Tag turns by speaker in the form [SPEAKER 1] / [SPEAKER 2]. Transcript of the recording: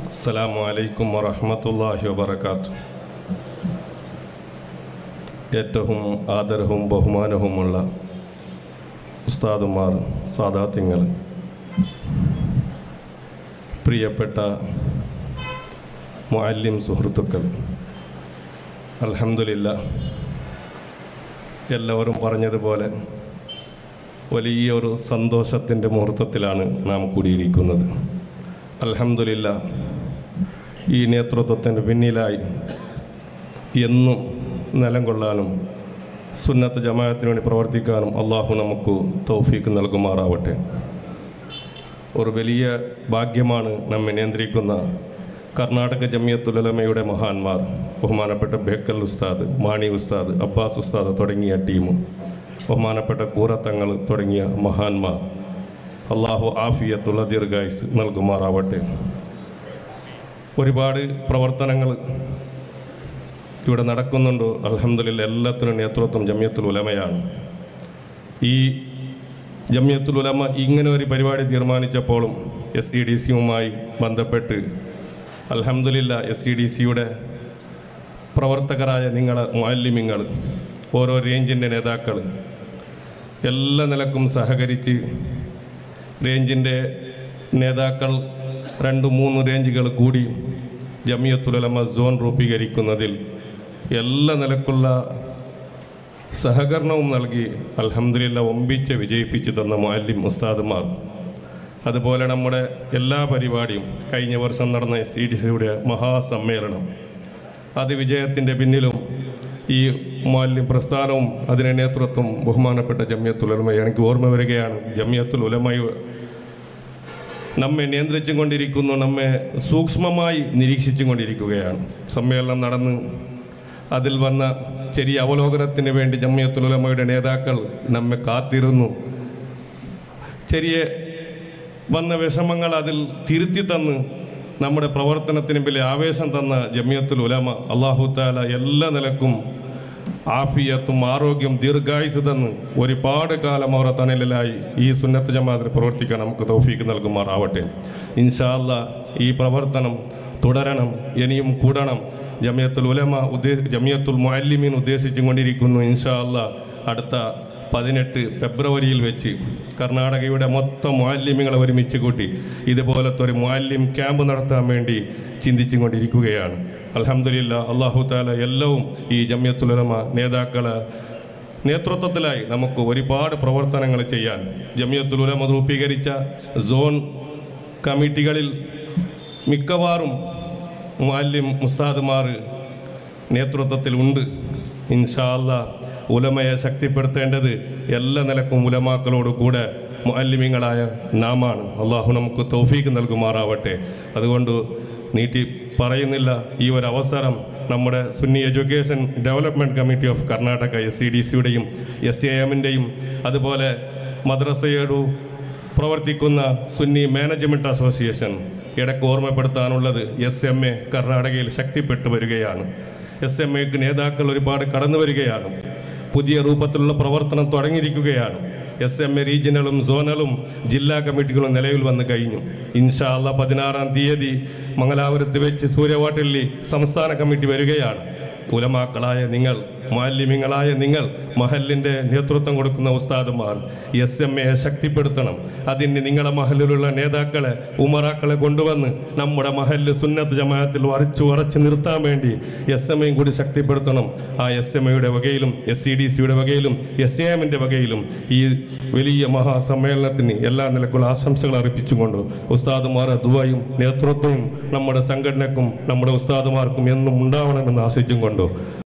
[SPEAKER 1] അസ്സലാമു അലൈക്കും വറഹ്മത്തുള്ളാഹി വബറകാത്തു ഏറ്റവും ആദരവും ബഹുമാനവുമുള്ള ഉസ്താദുമാർ സാദാത്യങ്ങൾ പ്രിയപ്പെട്ട മുഅല്ലിം സുഹൃത്തുക്കൾ അൽഹംദുലില്ല എല്ലാവരും പറഞ്ഞതുപോലെ വലിയൊരു സന്തോഷത്തിൻ്റെ മുഹൂർത്തത്തിലാണ് നാം കൂടിയിരിക്കുന്നത് അൽഹംദുലില്ല ഈ നേതൃത്വത്തിന് പിന്നിലായി എന്നും നിലം കൊള്ളാനും സുന്നത്ത് ജമാഅത്തിന് വേണ്ടി പ്രവർത്തിക്കാനും അള്ളാഹു നമുക്ക് തൗഫീക്ക് നൽകുമാറാവട്ടെ ഒരു വലിയ ഭാഗ്യമാണ് നമ്മെ നിയന്ത്രിക്കുന്ന കർണാടക ജമിയത്തുലമയുടെ മഹാന്മാർ ബഹുമാനപ്പെട്ട ബേക്കൽ ഉസ്താദ് മാണി ഉസ്താദ് അബ്ബാസ് ഉസ്താദ് തുടങ്ങിയ ടീമും ബഹുമാനപ്പെട്ട കൂറത്തങ്ങൾ തുടങ്ങിയ മഹാന്മാർ അള്ളാഹു ആഫിയത്തുള്ള ദീർഘായുസ് നൽകുമാറാവട്ടെ ഒരുപാട് പ്രവർത്തനങ്ങൾ ഇവിടെ നടക്കുന്നുണ്ട് അലഹമ്മദില്ല എല്ലാത്തിനും നേതൃത്വം ജമിയത്തുൽ ഉലമയാണ് ഈ ജമിയത്തുൽ ഉലമ ഇങ്ങനെ ഒരു പരിപാടി തീരുമാനിച്ചപ്പോഴും എസ് ഇ ഡി സിയുമായി ബന്ധപ്പെട്ട് അലഹമ്മദില്ല എസ് ഇ ഡി സിയുടെ പ്രവർത്തകരായ നിങ്ങളെ മാലിന്യങ്ങൾ ഓരോ റേഞ്ചിൻ്റെ നേതാക്കൾ എല്ലാ നിലക്കും സഹകരിച്ച് റേഞ്ചിൻ്റെ നേതാക്കൾ രണ്ട് മൂന്ന് റേഞ്ചുകൾ കൂടി ജമിയത്തുലമ സോൺ രൂപീകരിക്കുന്നതിൽ എല്ലാ നിലക്കുള്ള സഹകരണവും നൽകി അൽഹംദുലില്ല ഒമ്പിച്ച് വിജയിപ്പിച്ചു തന്ന മാലിം ഉസ്താദുമാർ അതുപോലെ നമ്മുടെ എല്ലാ പരിപാടിയും കഴിഞ്ഞ വർഷം നടന്ന സി ഡി സിയുടെ മഹാസമ്മേളനം അത് വിജയത്തിൻ്റെ പിന്നിലും ഈ മാലിന്യം പ്രസ്ഥാനവും അതിനെ നേതൃത്വം ബഹുമാനപ്പെട്ട ജമിയത്തുൽ ഉലമ എനിക്ക് ഓർമ്മ വരികയാണ് ജമിയത്തുൽ ഉലമയ നമ്മെ നിയന്ത്രിച്ചും കൊണ്ടിരിക്കുന്നു നമ്മെ സൂക്ഷ്മമായി നിരീക്ഷിച്ചും കൊണ്ടിരിക്കുകയാണ് സമ്മേളനം നടന്ന് അതിൽ വന്ന ചെറിയ അവലോകനത്തിന് വേണ്ടി ജമിയത്തുൽ ഉലമയുടെ നേതാക്കൾ നമ്മെ കാത്തിരുന്നു ചെറിയ വന്ന വിഷമങ്ങൾ അതിൽ തിരുത്തി തന്ന് നമ്മുടെ പ്രവർത്തനത്തിന് വലിയ ആവേശം തന്ന ജമിയത്തുൽ ഉലമ അള്ളാഹു താല എല്ലാ നിലക്കും ആഫിയത്തും ആരോഗ്യം ദീർഘായുസ് തന്ന് ഒരുപാട് കാലം അവരുടെ തണലിലായി ഈ സുന്നത്ത് ജമാഅത്തിൽ പ്രവർത്തിക്കാൻ നമുക്ക് തൗഫീക്ക് നൽകുമാറാവട്ടെ ഇൻഷാല്ല ഈ പ്രവർത്തനം തുടരണം ഇനിയും കൂടണം ജമിയത്തുൽ ഉലമ ഉദ്ദേശ ജമിയത്തുൽ മുഅല്ലിമീൻ ഉദ്ദേശിച്ചും കൊണ്ടിരിക്കുന്നു ഇൻഷാ അല്ലാ അടുത്ത പതിനെട്ട് ഫെബ്രുവരിയിൽ വെച്ച് കർണാടകയുടെ മൊത്തം മുഅല്ലിമിങ്ങളെ ഒരുമിച്ച് കൂട്ടി ഇതുപോലത്തെ ഒരു മുഅല്ലിം ക്യാമ്പ് നടത്താൻ വേണ്ടി ചിന്തിച്ചും കൊണ്ടിരിക്കുകയാണ് അലഹമില്ല അള്ളാഹു താല എല്ലാവും ഈ ജമിയത്തുൽ ഉലമ നേതാക്കളെ നേതൃത്വത്തിലായി നമുക്ക് ഒരുപാട് പ്രവർത്തനങ്ങൾ ചെയ്യാൻ ജമിയത്തുൽ ഉലമ രൂപീകരിച്ച സോൺ കമ്മിറ്റികളിൽ മിക്കവാറും മുഅല്ലിം മുസ്താദുമാർ നേതൃത്വത്തിൽ ഉണ്ട് ഇൻഷാല്ല ഉലമയെ ശക്തിപ്പെടുത്തേണ്ടത് എല്ലാ നിലക്കും ഉലമാക്കളോട് കൂടെ മുഅല്ലിമിങ്ങളായ നാമാണ് അള്ളാഹു നമുക്ക് തൗഫീക്ക് നൽകുമാറാവട്ടെ അതുകൊണ്ട് നീട്ടി പറയുന്നില്ല ഈ ഒരു അവസരം നമ്മുടെ Sunni education development committee of Karnataka S C D സിയുടെയും എസ് ടി എമ്മിൻ്റെയും അതുപോലെ മദ്രസയോടു പ്രവർത്തിക്കുന്ന സുന്നി മാനേജ്മെൻറ്റ് അസോസിയേഷൻ ഇടയ്ക്ക് ഓർമ്മപ്പെടുത്താനുള്ളത് എസ് എം എ കർണാടകയിൽ ശക്തിപ്പെട്ടു വരികയാണ് എസ് എം എക്ക് നേതാക്കൾ ഒരുപാട് കടന്നു വരികയാണ് പുതിയ രൂപത്തിലുള്ള പ്രവർത്തനം തുടങ്ങിയിരിക്കുകയാണ് എസ് എം എ റീജിയണലും സോണലും ജില്ലാ കമ്മിറ്റികളും നിലവിൽ വന്നു കഴിഞ്ഞു ഇൻഷാ അല്ല പതിനാറാം തീയതി മംഗലാപുരത്ത് വെച്ച് സൂര്യവാട്ടിൽ സംസ്ഥാന കമ്മിറ്റി വരികയാണ് ഉലമാക്കളായ നിങ്ങൾ മാലിന്യങ്ങളായ നിങ്ങൾ മഹലിൻ്റെ നേതൃത്വം കൊടുക്കുന്ന ഉസ്താദുമാർ എസ് എം എയെ ശക്തിപ്പെടുത്തണം അതിന് നിങ്ങളുടെ മഹലിലുള്ള നേതാക്കളെ ഉമറാക്കളെ കൊണ്ടുവന്ന് നമ്മുടെ മഹലിൽ സുന്നത്ത് ജമാഅത്തിൽ വരച്ചു ഉറച്ചു നിർത്താൻ വേണ്ടി എസ് എം എയും കൂടി ശക്തിപ്പെടുത്തണം ആ എസ് എം എയുടെ വകയിലും എസ് സി ഡി സിയുടെ വകയിലും എസ് എ എമ്മിൻ്റെ വകയിലും ഈ വലിയ മഹാസമ്മേളനത്തിന് എല്ലാ നിലക്കുള്ള ആശംസകൾ അർപ്പിച്ചുകൊണ്ട് ഉസ്താദുമാർ ദുബായും നേതൃത്വവും നമ്മുടെ സംഘടനക്കും നമ്മുടെ ഉസ്താദുമാർക്കും എന്നും ഉണ്ടാവണമെന്ന് ആശിച്ചും കൊണ്ടു